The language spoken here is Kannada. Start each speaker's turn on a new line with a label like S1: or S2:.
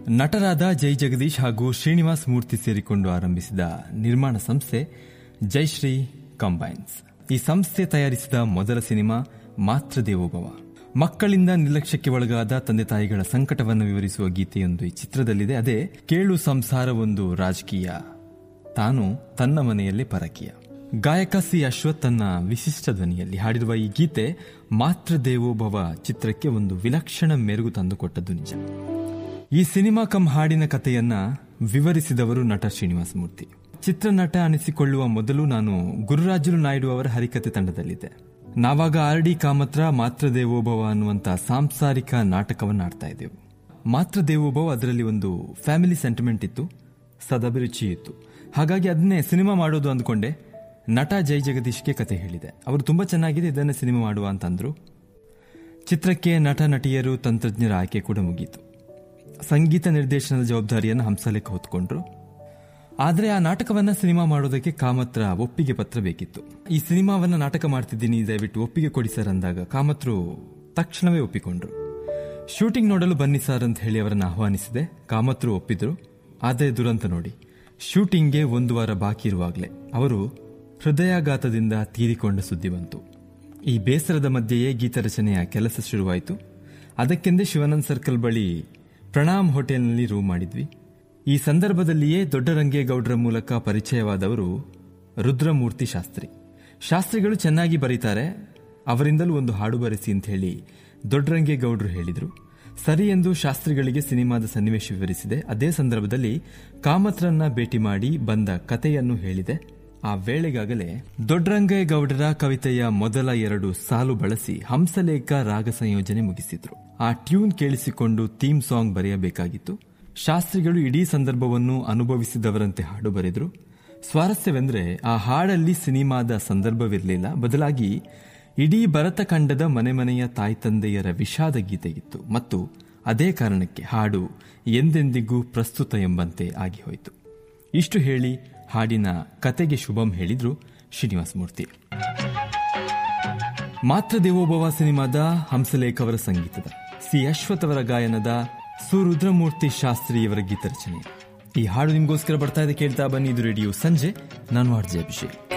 S1: ನಟರಾದ ಜೈ ಜಗದೀಶ್ ಹಾಗೂ ಶ್ರೀನಿವಾಸ್ ಮೂರ್ತಿ ಸೇರಿಕೊಂಡು ಆರಂಭಿಸಿದ ನಿರ್ಮಾಣ ಸಂಸ್ಥೆ ಜೈಶ್ರೀ ಕಂಬೈನ್ಸ್ ಈ ಸಂಸ್ಥೆ ತಯಾರಿಸಿದ ಮೊದಲ ಸಿನಿಮಾ ಮಾತೃ ದೇವೋಭವ ಮಕ್ಕಳಿಂದ ನಿರ್ಲಕ್ಷ್ಯಕ್ಕೆ ಒಳಗಾದ ತಂದೆ ತಾಯಿಗಳ ಸಂಕಟವನ್ನು ವಿವರಿಸುವ ಗೀತೆಯೊಂದು ಈ ಚಿತ್ರದಲ್ಲಿದೆ ಅದೇ ಕೇಳು ಸಂಸಾರವೊಂದು ರಾಜಕೀಯ ತಾನು ತನ್ನ ಮನೆಯಲ್ಲೇ ಪರಕೀಯ ಗಾಯಕ ಸಿ ಅಶ್ವಥ್ ತನ್ನ ವಿಶಿಷ್ಟ ಧ್ವನಿಯಲ್ಲಿ ಹಾಡಿರುವ ಈ ಗೀತೆ ಮಾತೃ ದೇವೋಭವ ಚಿತ್ರಕ್ಕೆ ಒಂದು ವಿಲಕ್ಷಣ ಮೆರುಗು ತಂದುಕೊಟ್ಟದ್ದು ನಿಜ ಈ ಸಿನಿಮಾ ಕಮ್ ಹಾಡಿನ ಕಥೆಯನ್ನ ವಿವರಿಸಿದವರು ನಟ ಶ್ರೀನಿವಾಸ ಮೂರ್ತಿ ಚಿತ್ರನಟ ಅನಿಸಿಕೊಳ್ಳುವ ಮೊದಲು ನಾನು ಗುರುರಾಜುಲು ನಾಯ್ಡು ಅವರ ಹರಿಕತೆ ತಂಡದಲ್ಲಿದ್ದೆ ನಾವಾಗ ಆರ್ ಡಿ ಕಾಮತ್ರ ಮಾತೃ ದೇವೋಭವ ಅನ್ನುವಂತ ಸಾಂಸಾರಿಕ ನಾಟಕವನ್ನು ಆಡ್ತಾ ಇದ್ದೆವು ಮಾತೃ ದೇವೋಭವ ಅದರಲ್ಲಿ ಒಂದು ಫ್ಯಾಮಿಲಿ ಸೆಂಟಿಮೆಂಟ್ ಇತ್ತು ಸದಭಿರುಚಿ ಇತ್ತು ಹಾಗಾಗಿ ಅದನ್ನೇ ಸಿನಿಮಾ ಮಾಡೋದು ಅಂದ್ಕೊಂಡೆ ನಟ ಜೈ ಜಗದೀಶ್ಗೆ ಕತೆ ಹೇಳಿದೆ ಅವರು ತುಂಬಾ ಚೆನ್ನಾಗಿದೆ ಇದನ್ನೇ ಸಿನಿಮಾ ಮಾಡುವ ಅಂತಂದ್ರು ಚಿತ್ರಕ್ಕೆ ನಟ ನಟಿಯರು ತಂತ್ರಜ್ಞರ ಆಯ್ಕೆ ಕೂಡ ಮುಗೀತು ಸಂಗೀತ ನಿರ್ದೇಶನದ ಜವಾಬ್ದಾರಿಯನ್ನು ಹಂಸಲೇಖ ಹೊತ್ಕೊಂಡ್ರು ಆದರೆ ಆ ನಾಟಕವನ್ನ ಸಿನಿಮಾ ಮಾಡೋದಕ್ಕೆ ಕಾಮತ್ರ ಒಪ್ಪಿಗೆ ಪತ್ರ ಬೇಕಿತ್ತು ಈ ಸಿನಿಮಾವನ್ನ ನಾಟಕ ಮಾಡ್ತಿದ್ದೀನಿ ದಯವಿಟ್ಟು ಒಪ್ಪಿಗೆ ಕೊಡಿ ಸರ್ ಅಂದಾಗ ಕಾಮತ್ರು ತಕ್ಷಣವೇ ಒಪ್ಪಿಕೊಂಡ್ರು ಶೂಟಿಂಗ್ ನೋಡಲು ಬನ್ನಿ ಸರ್ ಅಂತ ಹೇಳಿ ಅವರನ್ನು ಆಹ್ವಾನಿಸಿದೆ ಕಾಮತ್ರು ಒಪ್ಪಿದ್ರು ಆದರೆ ದುರಂತ ನೋಡಿ ಶೂಟಿಂಗ್ಗೆ ಒಂದು ವಾರ ಬಾಕಿ ಇರುವಾಗಲೇ ಅವರು ಹೃದಯಾಘಾತದಿಂದ ತೀರಿಕೊಂಡ ಸುದ್ದಿ ಬಂತು ಈ ಬೇಸರದ ಮಧ್ಯೆಯೇ ಗೀತ ರಚನೆಯ ಕೆಲಸ ಶುರುವಾಯಿತು ಅದಕ್ಕೆಂದೇ ಶಿವಾನಂದ್ ಸರ್ಕಲ್ ಬಳಿ ಪ್ರಣಾಮ್ ಹೋಟೆಲ್ನಲ್ಲಿ ರೂಮ್ ಮಾಡಿದ್ವಿ ಈ ಸಂದರ್ಭದಲ್ಲಿಯೇ ದೊಡ್ಡರಂಗೇಗೌಡರ ಮೂಲಕ ಪರಿಚಯವಾದವರು ರುದ್ರಮೂರ್ತಿ ಶಾಸ್ತ್ರಿ ಶಾಸ್ತ್ರಿಗಳು ಚೆನ್ನಾಗಿ ಬರೀತಾರೆ ಅವರಿಂದಲೂ ಒಂದು ಹಾಡು ಬರೆಸಿ ಅಂತ ಹೇಳಿ ದೊಡ್ಡರಂಗೇಗೌಡರು ಹೇಳಿದರು ಸರಿ ಎಂದು ಶಾಸ್ತ್ರಿಗಳಿಗೆ ಸಿನಿಮಾದ ಸನ್ನಿವೇಶ ವಿವರಿಸಿದೆ ಅದೇ ಸಂದರ್ಭದಲ್ಲಿ ಕಾಮತ್ರನ್ನ ಭೇಟಿ ಮಾಡಿ ಬಂದ ಕಥೆಯನ್ನು ಹೇಳಿದೆ ಆ ವೇಳೆಗಾಗಲೇ ದೊಡ್ಡರಂಗೇಗೌಡರ ಕವಿತೆಯ ಮೊದಲ ಎರಡು ಸಾಲು ಬಳಸಿ ಹಂಸಲೇಖ ರಾಗ ಸಂಯೋಜನೆ ಮುಗಿಸಿದ್ರು ಆ ಟ್ಯೂನ್ ಕೇಳಿಸಿಕೊಂಡು ಥೀಮ್ ಸಾಂಗ್ ಬರೆಯಬೇಕಾಗಿತ್ತು ಶಾಸ್ತ್ರಿಗಳು ಇಡೀ ಸಂದರ್ಭವನ್ನು ಅನುಭವಿಸಿದವರಂತೆ ಹಾಡು ಬರೆದ್ರು ಸ್ವಾರಸ್ಯವೆಂದ್ರೆ ಆ ಹಾಡಲ್ಲಿ ಸಿನಿಮಾದ ಸಂದರ್ಭವಿರಲಿಲ್ಲ ಬದಲಾಗಿ ಇಡೀ ಭರತಖಂಡದ ಮನೆ ಮನೆಯ ತಾಯಿ ತಂದೆಯರ ವಿಷಾದ ಗೀತೆಗಿತ್ತು ಮತ್ತು ಅದೇ ಕಾರಣಕ್ಕೆ ಹಾಡು ಎಂದೆಂದಿಗೂ ಪ್ರಸ್ತುತ ಎಂಬಂತೆ ಆಗಿ ಹೋಯಿತು ಇಷ್ಟು ಹೇಳಿ ಹಾಡಿನ ಕತೆಗೆ ಶುಭಂ ಹೇಳಿದ್ರು ಶ್ರೀನಿವಾಸ ಮೂರ್ತಿ ಮಾತ್ರ ದೇವೋಭವ ಸಿನಿಮಾದ ಹಂಸಲೇಖ ಅವರ ಸಂಗೀತದ ಸಿ ಅಶ್ವಥ್ ಅವರ ಗಾಯನದ ಸುರುದ್ರಮೂರ್ತಿ ಶಾಸ್ತ್ರಿಯವರ ಗೀತ ರಚನೆ ಈ ಹಾಡು ನಿಮಗೋಸ್ಕರ ಬರ್ತಾ ಇದೆ ಕೇಳ್ತಾ ಬನ್ನಿ ಇದು ರೇಡಿಯೋ ಸಂಜೆ ನಾನು ಆರ್ಜೆ ಅಭಿಷೇಕ್